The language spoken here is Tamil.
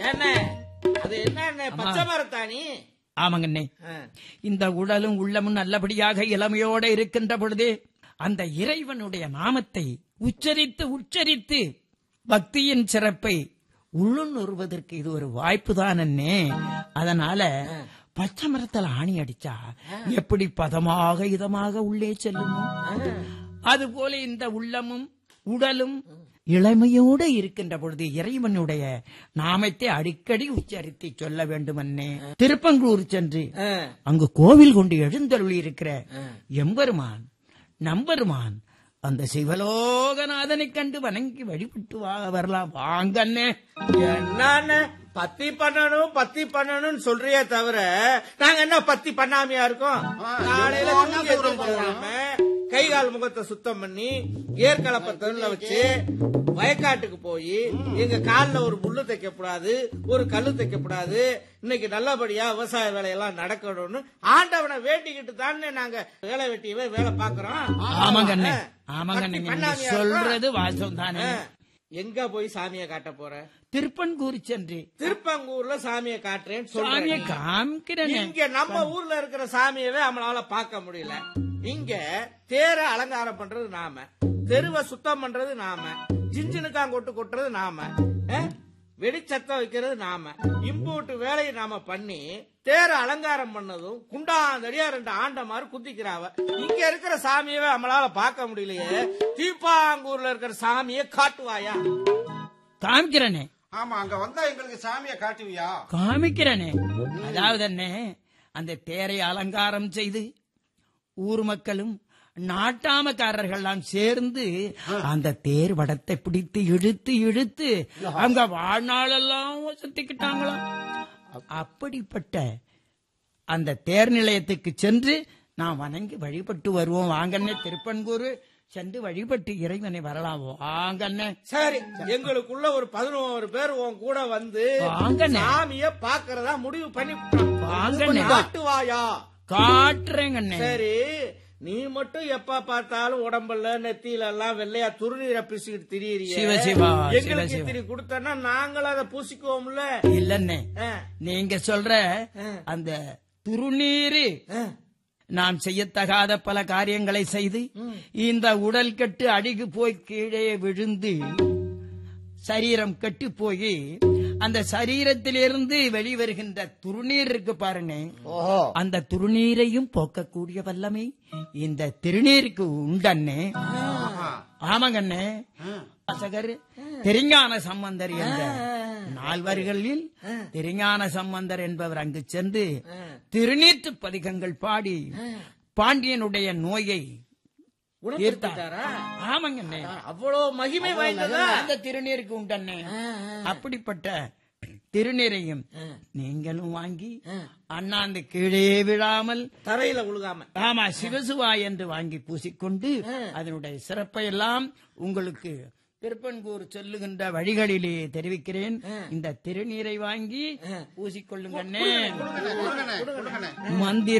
என்ன அது என்ன என்ன பச்சை மரத்தாணி ஆமாங்கண்ணே ஆ. இந்த உடலும் உள்ளமும் நல்லபடியாக இளமையோட இருக்கின்ற பொழுது அந்த இறைவனுடைய நாமத்தை உச்சரித்து உச்சரித்து பக்தியின் சிறப்பை உள்ளுணர்வதற்கு இது ஒரு வாய்ப்பு தான் அண்ணே அதனால பச்சை மரத்துல ஆணி அடிச்சா எப்படி பதமாக இதமாக உள்ளே செல்லுமோ அதுபோல இந்த உள்ளமும் உடலும் இளமையோடு இருக்கின்ற பொழுது இறைவனுடைய நாமத்தை அடிக்கடி உச்சரித்து சொல்ல வேண்டுமன்னே திருப்பங்கூர் சென்று ஆ. அங்கு கோவில் கொண்டு எழுந்தருளி இருக்கிற எம்பெருமான் நம்பெருமான் அந்த சிவலோகநாதனை கண்டு வணங்கி வழிபட்டு வா வரலாம் வாங்கண்ணே என்னன்னு பத்தி பண்ணணும் பத்தி பண்ணணும்னு சொல்றியே தவிர நாங்க என்ன பத்தி பண்ணாமையா இருக்கோம் காலையில தூங்கி எந்திரிச்சாம, கை கால் முகத்தை சுத்தம் பண்ணி ஏற்கலப்ப தொழில வச்சு வயக்காட்டுக்கு போய் எங்க கால்ல ஒரு முள்ளு தைக்கப்படாது ஒரு கல்லு தைக்கப்படாது இன்னைக்கு நல்லபடியா விவசாய வேலையெல்லாம் நடக்கணும்னு ஆண்டவனை வேண்டிக்கிட்டு தானே நாங்க வேலை வெட்டியவே வேலை பாக்குறோம் ஆமாங்கண்ணே ஆ. ஆமாங்கண்ணே பத்தி நீங்க பண்ணாமையா இருக்கோம்? சொல்றது வாசம் தானே ஆ. எங்க போய் சாமியை காட்ட போற திருப்பன்கூர் சென்று திருப்பங்கூர்ல சாமியை காட்டுறேன்னு சாமியை சொல்றேன் காமிக்கிறேனே இங்க நம்ம ஊர்ல இருக்கிற சாமியவே நம்மளால பார்க்க முடியல இங்க தேர அலங்காரம் பண்றது நாம தெருவை சுத்தம் பண்றது நாம ஜிஞ்சினுக்கான் கொட்டு கொட்டுறது நாம அஹ்? வெடிச்சத்தம் வைக்கிறது நாம இம்பூட்டு வேலையை நாம பண்ணி தேர அலங்காரம் பண்ணதும் குண்டாந்தடியா ரெண்டு ஆண்ட மாதிரி குத்திக்கிறாவ இங்க இருக்கிற சாமியவே நம்மளால பார்க்க முடியலையே தீப்பாங்கூர்ல இருக்கிற சாமியை காட்டுவாயா காமிக்கிறேனே ஆமா அங்க வந்தா எங்களுக்கு சாமியை காட்டுவியா காமிக்கிறேனே அதாவது அண்ணே அந்த தேரை அலங்காரம் செய்து ஊர் மக்களும் நாட்டாமக்காரர்கள்லாம் சேர்ந்து அந்த தேர் வடத்தை பிடித்து இழுத்து இழுத்து அவங்க வாழ்நாளெல்லாம் சுத்திக்கிட்டாங்களாம் அப்படிப்பட்ட அந்த தேர் நிலையத்துக்கு சென்று நான் வணங்கி வழிபட்டு வருவோம் வாங்கண்ணே திருப்பன்கூர் சென்று வழிபட்டு இறைவனை வரலாம் வாங்கண்ணே சரி எங்களுக்குள்ள ஒரு பதினோரு பேர் உன் கூட வந்து வாங்கண்ணே. சாமிய பாக்குறதா முடிவு பண்ணி வாங்கண்ணே. காட்டுவாயா காட்டுறேங்கண்ணே சரி நீ மட்டும் எப்ப பார்த்தாலும் உடம்புல நெத்தியில எல்லாம் வெள்ளையா துருநீரை பூசிக்கிட்டு திரியிறிய சிவ சிவா, சிவ எங்களுக்கு சிவா. இத்திரி கொடுத்தனா நாங்களும் அதை பூசிக்குவோம்ல இல்லண்ணே ஆ, நீங்க சொல்ற ஆ. அந்த துருநீரு ஆ. நாம் செய்யத்தகாத பல காரியங்களை செய்து இந்த உடல் கெட்டு அடிகு போய் கீழே விழுந்து சரீரம் கெட்டு போய் அந்த சரீரத்திலிருந்து வெளிவருகின்ற துருநீர் இருக்கு பாருங்க ஓஹோ அந்த துருநீரையும் போக்கக்கூடிய வல்லமை இந்த திருநீருக்கு உண்டண்ணே ஆமாங்கண்ணே வாசகர் தெரிஞான சம்பந்தர் என்ற நால்வர்களில் தெரிஞான சம்பந்தர் என்பவர் அங்கு சென்று திருநீற்று பதிகங்கள் பாடி பாண்டியனுடைய நோயை குணப்படுத்திட்டாரா? ஆமாங்கண்ணே அவ்வளவு மகிமை வாய்ந்ததா அந்த திருநீருக்கு உண்டண்ணே அப்படிப்பட்ட திருநீரையும் நீங்களும் வாங்கி அண்ணாந்து கீழே விழாமல் தரையில உழுகாம ஆமா சிவசுவா என்று வாங்கி பூசிக்கொண்டு அதனுடைய சிறப்பை எல்லாம் உங்களுக்கு திருப்பன்கூர் சொல்லுகின்ற வழிகளிலே தெரிவிக்கிறேன் இந்த திருநீரை வாங்கி பூசிக்கொள்ளுங்கண்ணே கொடுங்கண்ணே கொடுங்கண்ணே மந்திர